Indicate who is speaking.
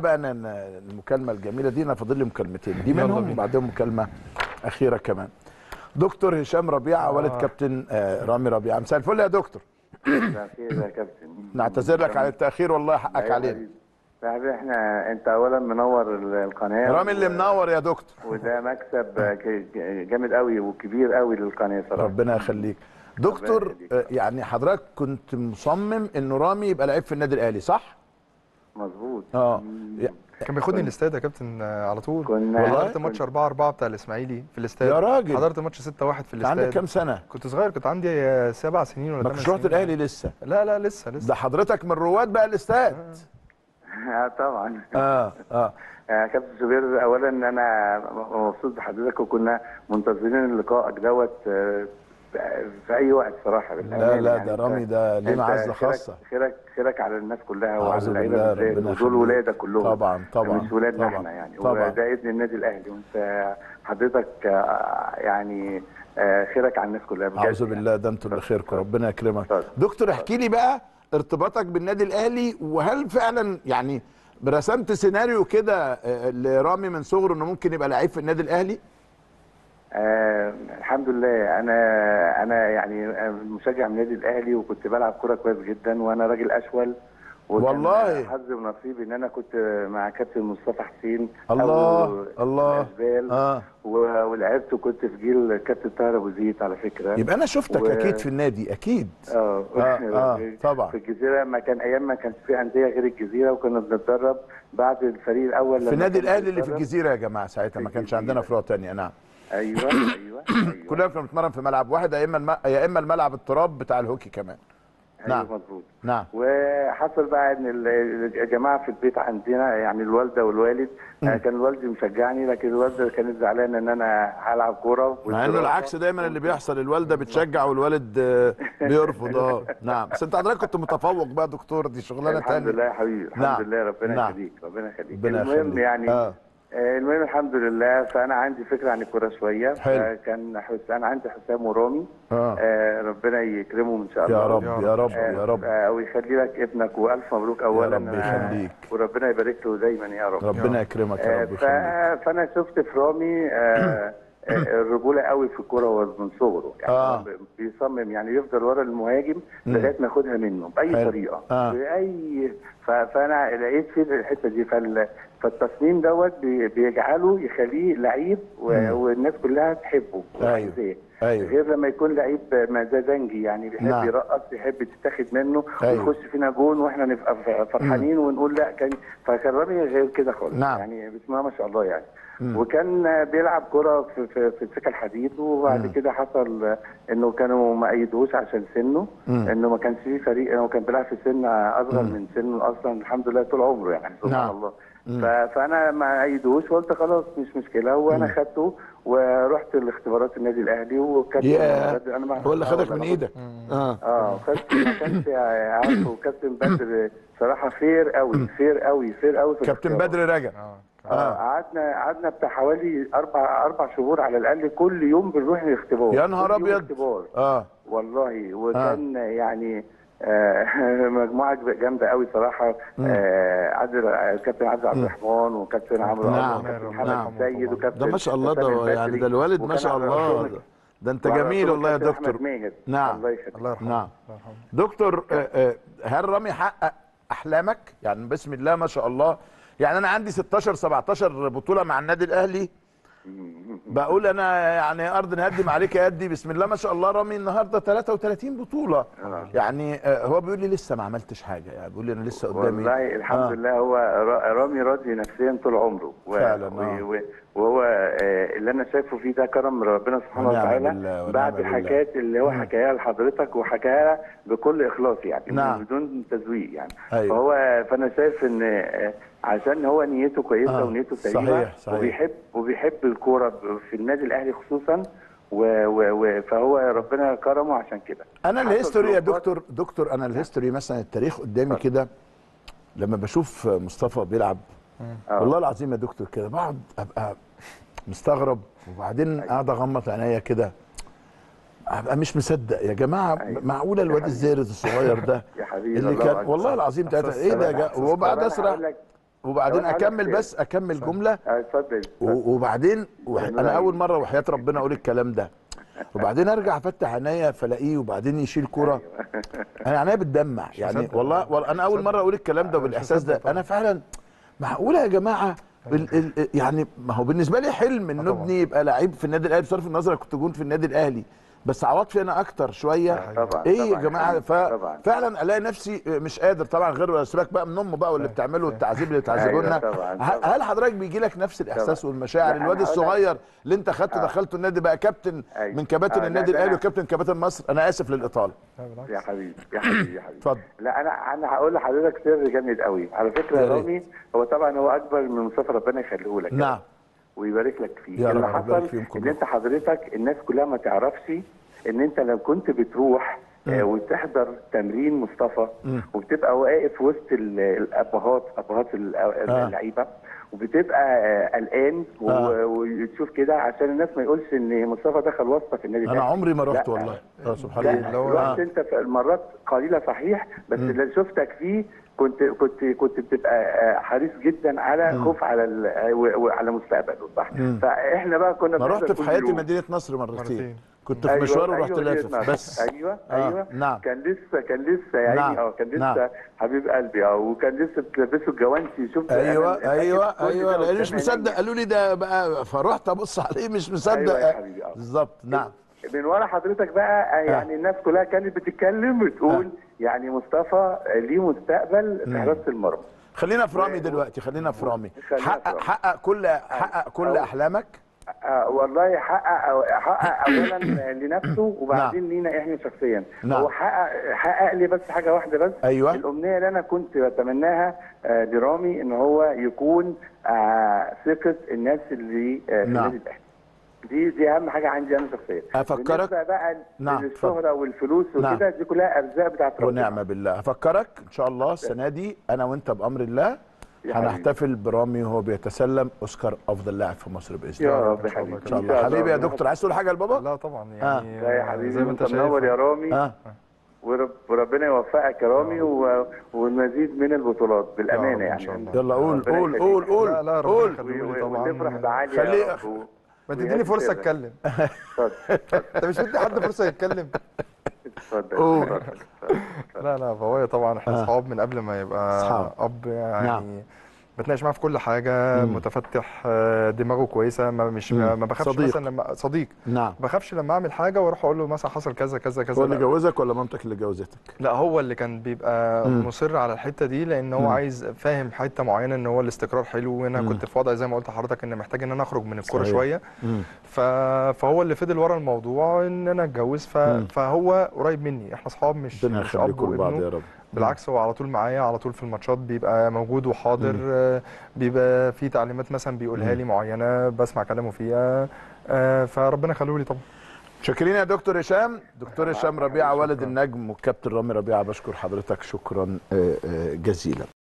Speaker 1: بقى أنا أنا المكالمه الجميله دي انا فاضل لي مكالمتين دي
Speaker 2: يلا
Speaker 1: منهم
Speaker 2: بينا.
Speaker 1: وبعدين مكالمه اخيره كمان دكتور هشام ربيعه والد كابتن آه، رامي ربيعه مساء الفل يا دكتور
Speaker 3: مساء الخير يا كابتن
Speaker 1: نعتذر لك على التاخير والله حقك
Speaker 3: أيوة
Speaker 1: علينا
Speaker 3: حبيبي. يا حبيبي احنا انت اولا منور ال- القناه
Speaker 1: رامي اللي منور يا دكتور
Speaker 3: وده مكسب ك- ك- جامد قوي وكبير قوي للقناه صراحه
Speaker 1: ربنا يخليك دكتور
Speaker 3: يخليك.
Speaker 1: آه، يعني حضرتك كنت مصمم انه رامي يبقى لعيب في النادي الاهلي صح
Speaker 3: مظبوط
Speaker 1: اه
Speaker 2: كان بياخدني الاستاد يا كابتن آه، على طول
Speaker 3: كنا
Speaker 2: حضرت ماتش 4 4 بتاع الاسماعيلي في الاستاد
Speaker 1: يا راجل.
Speaker 2: حضرت ماتش 6 1 في
Speaker 1: انت عندك
Speaker 2: الاستاد
Speaker 1: كام سنه
Speaker 2: كنت صغير كنت عندي آه، سبع سنين ولا
Speaker 1: ما
Speaker 2: ثمان
Speaker 1: كنتش رحت
Speaker 2: سنين
Speaker 1: الاهلي لسه
Speaker 2: لا لا لسه لسه
Speaker 1: ده حضرتك من رواد بقى الاستاد
Speaker 3: آه طبعا
Speaker 1: اه اه
Speaker 3: يا كابتن زبير اولا انا مبسوط بحضرتك وكنا منتظرين لقائك دوت آه، في اي وقت صراحه
Speaker 1: لا
Speaker 3: بالأمانة
Speaker 1: لا
Speaker 3: يعني
Speaker 1: ده
Speaker 3: أنت-
Speaker 1: رامي ده ليه
Speaker 3: أنت
Speaker 1: معزه
Speaker 3: خيرك-
Speaker 1: خاصه
Speaker 3: خيرك خيرك على الناس كلها وعلى
Speaker 1: أعوذ
Speaker 3: اللعيبه
Speaker 1: بالله،
Speaker 3: بالذات
Speaker 1: ربنا
Speaker 3: ودول
Speaker 1: يخليك.
Speaker 3: ولادك كلهم
Speaker 1: طبعا طبعا
Speaker 3: مش ولادنا
Speaker 1: طبعا
Speaker 3: احنا يعني
Speaker 1: طبعا
Speaker 3: وده ابن النادي الاهلي وانت حضرتك آه، يعني آه، خيرك على الناس كلها بجد
Speaker 1: اعوذ
Speaker 3: يعني.
Speaker 1: بالله ده انتوا اللي خيركم ربنا يكرمك
Speaker 3: اتفضل.
Speaker 1: دكتور احكي لي بقى ارتباطك بالنادي الاهلي وهل فعلا يعني رسمت سيناريو كده آه، لرامي من صغره انه ممكن يبقى لعيب في النادي الاهلي
Speaker 3: آه الحمد لله انا انا يعني آه، مشجع من النادي الاهلي وكنت بلعب كوره كويس جدا وانا راجل اشول وكان
Speaker 1: والله.
Speaker 3: حظي ونصيبي ان انا كنت مع كابتن مصطفى حسين
Speaker 1: الله،
Speaker 3: أبو
Speaker 1: الله.
Speaker 3: الأشبال
Speaker 1: اه
Speaker 3: و- ولعبت وكنت في جيل كابتن طاهر ابو زيد على فكره
Speaker 1: يبقى انا شفتك
Speaker 3: و-
Speaker 1: اكيد في النادي اكيد
Speaker 3: اه
Speaker 1: آه، آه، طبعا.
Speaker 3: في الجزيره ما كان ايام ما كانش في انديه غير الجزيره وكنا بنتدرب بعد الفريق الاول
Speaker 1: في
Speaker 3: لما
Speaker 1: النادي
Speaker 3: كان
Speaker 1: الاهلي اللي في
Speaker 3: بيتدرب.
Speaker 1: الجزيره يا جماعه ساعتها
Speaker 3: في
Speaker 1: ما كانش
Speaker 3: الجزيرة.
Speaker 1: عندنا فروع تانية نعم
Speaker 3: ايوه ايوه ايوه
Speaker 1: كلنا كنا بنتمرن في ملعب واحد يا اما الم... يا اما الملعب التراب بتاع الهوكي كمان
Speaker 3: ايوه
Speaker 1: نعم.
Speaker 3: مظبوط
Speaker 1: نعم
Speaker 3: وحصل بقى ان ال- الجماعه في البيت عندنا يعني الوالده والوالد آه، كان والدي مشجعني لكن الوالده كانت زعلانه ان انا هلعب كوره
Speaker 1: مع انه
Speaker 3: والدراسة.
Speaker 1: العكس دايما اللي بيحصل الوالده بتشجع والوالد آه، بيرفض اه نعم بس انت حضرتك كنت متفوق بقى دكتور دي شغلانه
Speaker 3: الحمد
Speaker 1: تانية
Speaker 3: لله يا حبيبي الحمد
Speaker 1: نعم.
Speaker 3: لله ربنا
Speaker 1: نعم.
Speaker 3: يخليك ربنا يخليك
Speaker 1: ربنا
Speaker 3: المهم
Speaker 1: يخليك.
Speaker 3: يعني
Speaker 1: آه.
Speaker 3: آه، المهم الحمد لله فانا عندي فكره عن الكوره شويه
Speaker 1: حلو.
Speaker 3: كان حسام عندي حسام ورامي
Speaker 1: آه.
Speaker 3: آه ربنا يكرمهم ان شاء الله
Speaker 1: يا رب
Speaker 2: يا
Speaker 1: يا رب
Speaker 3: آه،
Speaker 1: يا رب
Speaker 3: آه، ويخلي لك ابنك والف مبروك اولا
Speaker 1: رب يخليك.
Speaker 3: وربنا يبارك له دايما يا رب
Speaker 1: ربنا يكرمك يا
Speaker 3: آه،
Speaker 1: رب
Speaker 3: ف-
Speaker 1: يخليك
Speaker 3: فانا شفت في رامي آه، آه، الرجوله قوي في الكوره وهو من صغره يعني
Speaker 1: آه.
Speaker 3: هو بيصمم يعني يفضل ورا المهاجم لغايه ما ياخدها منه باي
Speaker 1: حلو.
Speaker 3: طريقه
Speaker 1: آه.
Speaker 3: باي ف- فانا لقيت في الحته دي فال فالتصميم دوت بي- بيجعله يخليه لعيب و- والناس كلها تحبه
Speaker 1: أيوه.
Speaker 3: وعايزاه.
Speaker 1: أيوه.
Speaker 3: غير لما يكون لعيب مزاجنجي يعني بيحب
Speaker 1: نعم.
Speaker 3: يرقص يحب تتاخد منه
Speaker 1: أيوه.
Speaker 3: ويخش فينا جون واحنا نبقى ف- فرحانين ونقول لا كان فكان رامي غير كده خالص
Speaker 1: نعم.
Speaker 3: يعني بسم الله ما شاء الله يعني وكان بيلعب كرة في في, في السكة الحديد وبعد كده حصل انه كانوا ما ايدوش عشان سنه انه ما كانش في فريق انه كان بيلعب في سن اصغر من سنه اصلا الحمد لله طول عمره يعني سبحان
Speaker 1: نعم.
Speaker 3: الله ف- فانا ما ايدوش وقلت خلاص مش مشكله وانا خدته ورحت لاختبارات النادي الاهلي وكابتن
Speaker 1: ياه
Speaker 3: انا ما
Speaker 1: هو اللي
Speaker 3: آه
Speaker 1: خدك
Speaker 3: والله
Speaker 1: من
Speaker 3: ما
Speaker 1: ايدك اه
Speaker 3: اه كابتن ما كانش عارفه كابتن بدر صراحه فير قوي فير قوي فير قوي في
Speaker 1: كابتن
Speaker 3: الاختيارات.
Speaker 1: بدر رجب
Speaker 2: اه
Speaker 3: اه قعدنا قعدنا بتاع حوالي اربع اربع شهور على الاقل كل يوم بنروح الاختبار
Speaker 1: يا نهار
Speaker 3: كل يوم
Speaker 1: ابيض
Speaker 3: اختبار
Speaker 1: اه
Speaker 3: والله وكان يعني آه مجموعه جامده قوي صراحه آه عادل كابتن عادل عبد الرحمن وكابتن عمرو
Speaker 1: نعم.
Speaker 3: عمرو وكابتن
Speaker 2: نعم.
Speaker 3: محمد سيد وكابتن
Speaker 1: ده ما شاء الله
Speaker 3: حسام
Speaker 1: ده يعني
Speaker 3: البدري
Speaker 1: ده الوالد ما
Speaker 3: وكان
Speaker 1: شاء
Speaker 3: على
Speaker 1: الله
Speaker 3: رأسهم-
Speaker 1: ده, ده انت
Speaker 3: وعلى
Speaker 1: جميل
Speaker 3: رأسهم
Speaker 1: والله يا
Speaker 3: كابتن
Speaker 1: دكتور
Speaker 3: أحمد ماهر.
Speaker 1: نعم.
Speaker 3: الله يخليك
Speaker 2: الله يرحمه
Speaker 1: نعم
Speaker 2: الله يرحمه.
Speaker 1: دكتور آه، آه، هل رامي حقق احلامك يعني بسم الله ما شاء الله يعني انا عندي 16 17 بطوله مع النادي الاهلي بقول انا يعني ارض نهدم عليك يا يدي بسم الله ما شاء الله رامي النهارده 33 بطوله يعني آه، هو بيقول لي لسه ما عملتش حاجه يعني بيقول لي انا لسه قدامي
Speaker 3: والله الحمد
Speaker 1: آه.
Speaker 3: لله هو را- رامي راضي نفسيا طول عمره و-
Speaker 1: فعلا،
Speaker 3: و-
Speaker 1: آه.
Speaker 3: و- وهو آه، اللي انا شايفه فيه ده كرم من ربنا سبحانه
Speaker 1: ونعم
Speaker 3: وتعالى
Speaker 1: بالله، ونعم
Speaker 3: بعد
Speaker 1: بالله.
Speaker 3: الحكايات اللي هو حكاها لحضرتك وحكاها بكل اخلاص يعني
Speaker 1: نعم.
Speaker 3: بدون تزويق يعني
Speaker 1: أيوة.
Speaker 3: فهو فانا شايف ان آه، عشان هو نيته كويسه
Speaker 1: آه،
Speaker 3: ونيته
Speaker 1: صحيح،
Speaker 3: سليمه
Speaker 1: صحيح.
Speaker 3: وبيحب وبيحب الكوره ب- في النادي الاهلي خصوصا و و و فهو ربنا كرمه عشان كده
Speaker 1: انا
Speaker 3: حصل
Speaker 1: الهيستوري يا
Speaker 3: ظروفات-
Speaker 1: دكتور دكتور انا الهيستوري مثلا التاريخ قدامي كده لما بشوف مصطفى بيلعب
Speaker 3: آه.
Speaker 1: والله العظيم يا دكتور كده بقعد ابقى مستغرب وبعدين قاعد اغمض عينيا كده ابقى مش مصدق يا جماعه
Speaker 3: أيوة.
Speaker 1: معقوله الواد الزيرز الصغير ده
Speaker 3: يا حبيبي
Speaker 1: اللي
Speaker 3: الله
Speaker 1: كان
Speaker 3: أكبر.
Speaker 1: والله العظيم تلاتة ايه ده يا جماعه وبعد
Speaker 3: طب أنا
Speaker 1: اسرع
Speaker 3: هقول لك
Speaker 1: وبعدين
Speaker 3: طب أنا
Speaker 1: اكمل
Speaker 3: عندك-
Speaker 1: بس اكمل جمله
Speaker 3: آه، اتفضل
Speaker 1: و- وبعدين وح-
Speaker 3: جميل
Speaker 1: انا
Speaker 3: أوي.
Speaker 1: اول مره وحياه ربنا اقول الكلام ده وبعدين ارجع افتح عينيا فلاقيه وبعدين يشيل كوره انا عينيا بتدمع يعني
Speaker 2: مصدق.
Speaker 1: والله والله انا اول مره اقول الكلام ده
Speaker 2: أنا مش
Speaker 1: بالاحساس
Speaker 2: مصدق
Speaker 1: ده
Speaker 2: طبعا.
Speaker 1: انا فعلا معقوله يا جماعه ال ال يعني ما هو بالنسبه لي حلم ان
Speaker 2: طبعا.
Speaker 1: ابني يبقى لعيب في النادي الاهلي بصرف النظر أنا كنت جون في النادي الاهلي بس عواطفي انا اكتر شويه
Speaker 3: طبعا
Speaker 1: ايه يا
Speaker 3: طبعا
Speaker 1: جماعه
Speaker 3: طبعا
Speaker 1: ففعلا الاقي نفسي مش قادر طبعا غير سيبك بقى من امه بقى واللي بتعمله والتعذيب اللي بتعذبه لنا
Speaker 3: أيوة طبعا،
Speaker 1: ه-
Speaker 3: طبعا.
Speaker 1: هل حضرتك بيجي لك نفس الاحساس
Speaker 3: طبعا.
Speaker 1: والمشاعر
Speaker 3: لا، أنا
Speaker 1: الواد
Speaker 3: هقول لك-
Speaker 1: الصغير اللي انت خدته
Speaker 3: آه.
Speaker 1: دخلته النادي بقى كابتن
Speaker 3: أيوة.
Speaker 1: من كباتن
Speaker 3: آه، لا،
Speaker 1: النادي
Speaker 3: ده
Speaker 1: الاهلي
Speaker 3: أنا-
Speaker 1: وكابتن كباتن مصر انا اسف للاطاله
Speaker 2: لا بالعكس.
Speaker 3: يا حبيبي يا حبيبي يا حبيبي
Speaker 1: اتفضل
Speaker 3: لا انا انا هقول لحضرتك سر جامد قوي على فكره
Speaker 1: يا
Speaker 3: يا
Speaker 1: ريت.
Speaker 3: رامي هو طبعا هو اكبر من مصطفى ربنا يخليه لك
Speaker 1: نعم
Speaker 3: ويبارك لك فيه
Speaker 1: يا
Speaker 3: اللي
Speaker 1: رب يبارك
Speaker 3: حصل
Speaker 1: فيهم
Speaker 3: ان
Speaker 1: كلهم.
Speaker 3: انت حضرتك الناس كلها ما تعرفش ان انت لو كنت بتروح آه، وتحضر تمرين مصطفى وبتبقى واقف وسط ال- الابهات ابهات ال-
Speaker 1: آه.
Speaker 3: اللعيبه وبتبقى آه، قلقان و-
Speaker 1: آه.
Speaker 3: وتشوف كده عشان الناس ما يقولش ان مصطفى دخل واسطه في النادي
Speaker 1: انا
Speaker 3: الأهلي.
Speaker 1: عمري ما رحت
Speaker 3: لا.
Speaker 1: والله اه سبحان
Speaker 3: لا
Speaker 1: الله
Speaker 2: اللي هو-
Speaker 3: رحت انت في المرات قليله صحيح بس اللي شفتك فيه كنت كنت كنت بتبقى آه، حريص جدا على خوف على ال- و- وعلى مستقبله صح فاحنا بقى كنا
Speaker 1: انا
Speaker 3: بنحضر
Speaker 1: رحت في
Speaker 3: كل
Speaker 1: حياتي
Speaker 3: يوم.
Speaker 1: مدينه نصر مرتين
Speaker 2: مرتين.
Speaker 1: كنت في
Speaker 3: أيوة،
Speaker 1: مشوار ورحت
Speaker 3: أيوة
Speaker 1: لافف
Speaker 3: مدينة
Speaker 1: بس
Speaker 3: نصر. ايوه
Speaker 1: آه،
Speaker 3: ايوه
Speaker 1: نعم.
Speaker 3: كان لسه كان لسه يا
Speaker 1: نعم،
Speaker 3: عيني اه كان لسه
Speaker 1: نعم.
Speaker 3: حبيب قلبي اه وكان لسه بتلبسه الجوانتي شفت
Speaker 1: ايوه
Speaker 3: أنا- أنا
Speaker 1: ايوه
Speaker 3: فاكر كل
Speaker 1: ايوه
Speaker 3: ده
Speaker 1: لان مش
Speaker 3: قدام
Speaker 1: مصدق
Speaker 3: عينيا.
Speaker 1: قالوا لي ده بقى فرحت ابص عليه مش مصدق
Speaker 3: أيوة يا حبيبي، آه.
Speaker 1: بالظبط نعم
Speaker 3: من ورا حضرتك بقى آه، يعني الناس كلها كانت بتتكلم وتقول يعني مصطفى ليه مستقبل في حراسه المرمى
Speaker 1: خلينا في رامي دلوقتي خلينا في رامي
Speaker 3: خلينا في
Speaker 1: حقق
Speaker 3: رامي.
Speaker 1: حقق كل حقق كل
Speaker 3: أو-
Speaker 1: احلامك
Speaker 3: آه والله حقق حقق اولا لنفسه وبعدين لينا احنا شخصيا
Speaker 1: نعم.
Speaker 3: هو حقق حقق لي بس حاجه واحده بس
Speaker 1: أيوة.
Speaker 3: الامنيه اللي انا كنت بتمناها آه لرامي ان هو يكون آه ثقه الناس اللي آه في
Speaker 1: نعم.
Speaker 3: النادي الاهلي دي دي اهم حاجه عندي انا شخصيا
Speaker 1: أفكرك-
Speaker 3: بالنسبه بقى
Speaker 1: نعم،
Speaker 3: للشهره والفلوس
Speaker 1: نعم.
Speaker 3: وكده دي كلها ارزاق بتاعت ربنا
Speaker 1: ونعم بالله افكرك ان شاء الله السنه دي انا وانت بامر الله
Speaker 3: يا حبيبي.
Speaker 1: هنحتفل برامي وهو بيتسلم اوسكار افضل لاعب في مصر باذن
Speaker 3: يا
Speaker 1: الله
Speaker 3: رب يا
Speaker 2: إن شاء الله.
Speaker 3: حبيبي
Speaker 1: ان شاء الله حبيبي يا دكتور عايز تقول حاجه لبابا
Speaker 2: لا طبعا يعني
Speaker 3: لا يا حبيبي
Speaker 2: زي ما انت
Speaker 3: انت
Speaker 2: شايف
Speaker 3: منور يا رامي
Speaker 1: اه
Speaker 3: ورب وربنا يوفقك يا رامي و... والمزيد من البطولات بالامانه
Speaker 2: يا رب إن
Speaker 3: يعني
Speaker 2: شاء الله.
Speaker 1: يلا قول
Speaker 3: ربنا
Speaker 1: قول
Speaker 3: يخليك.
Speaker 1: قول قول
Speaker 2: لا لا ربنا
Speaker 1: قول
Speaker 2: يخليه
Speaker 3: و-
Speaker 2: لي
Speaker 3: و- ونفرح
Speaker 2: طبعا
Speaker 3: بعالي
Speaker 1: خليه-
Speaker 3: يا رب و-
Speaker 2: ما تديني فرصه
Speaker 3: ويهدي
Speaker 2: اتكلم
Speaker 3: اتفضل
Speaker 2: انت مش مدي حد فرصه يتكلم
Speaker 3: اتفضل
Speaker 1: قول.
Speaker 3: اتفضل.
Speaker 2: لا لا فهو طبعا احنا
Speaker 1: آه.
Speaker 2: اصحاب من قبل ما يبقى
Speaker 1: أصحاب.
Speaker 2: اب يعني
Speaker 1: نعم.
Speaker 2: بتناقش معاه في كل حاجه
Speaker 1: مم.
Speaker 2: متفتح آه، دماغه كويسه ما مش
Speaker 1: مم.
Speaker 2: ما بخافش
Speaker 1: صديق.
Speaker 2: مثلا لما صديق
Speaker 1: نعم
Speaker 2: ما بخافش لما اعمل حاجه واروح اقول له مثلا حصل كذا كذا كذا
Speaker 1: هو اللي
Speaker 2: لا.
Speaker 1: جوزك ولا مامتك اللي جوزتك
Speaker 2: لا هو اللي كان بيبقى
Speaker 1: مم.
Speaker 2: مصر على الحته دي لان هو
Speaker 1: مم.
Speaker 2: عايز فاهم حته معينه ان هو الاستقرار حلو وانا
Speaker 1: مم.
Speaker 2: كنت في وضع زي ما قلت لحضرتك ان محتاج ان انا اخرج من الكوره
Speaker 1: صحيح.
Speaker 2: شويه
Speaker 1: مم.
Speaker 2: ف... فهو اللي فضل ورا الموضوع ان انا اتجوز ف...
Speaker 1: مم.
Speaker 2: فهو قريب مني احنا اصحاب مش
Speaker 1: ربنا
Speaker 2: مش اب
Speaker 1: يخليكم لبعض
Speaker 2: وابنه
Speaker 1: يا رب
Speaker 2: بالعكس هو على طول معايا على طول في الماتشات بيبقى موجود وحاضر آه، بيبقى في تعليمات مثلا بيقولها
Speaker 1: مم.
Speaker 2: لي معينه بسمع كلامه فيها آه، فربنا يخليه لي طبعا
Speaker 1: شاكرين يا دكتور هشام دكتور هشام ربيعه ولد
Speaker 2: شكراً.
Speaker 1: النجم والكابتن رامي ربيعه بشكر حضرتك شكرا آه، آه، جزيلا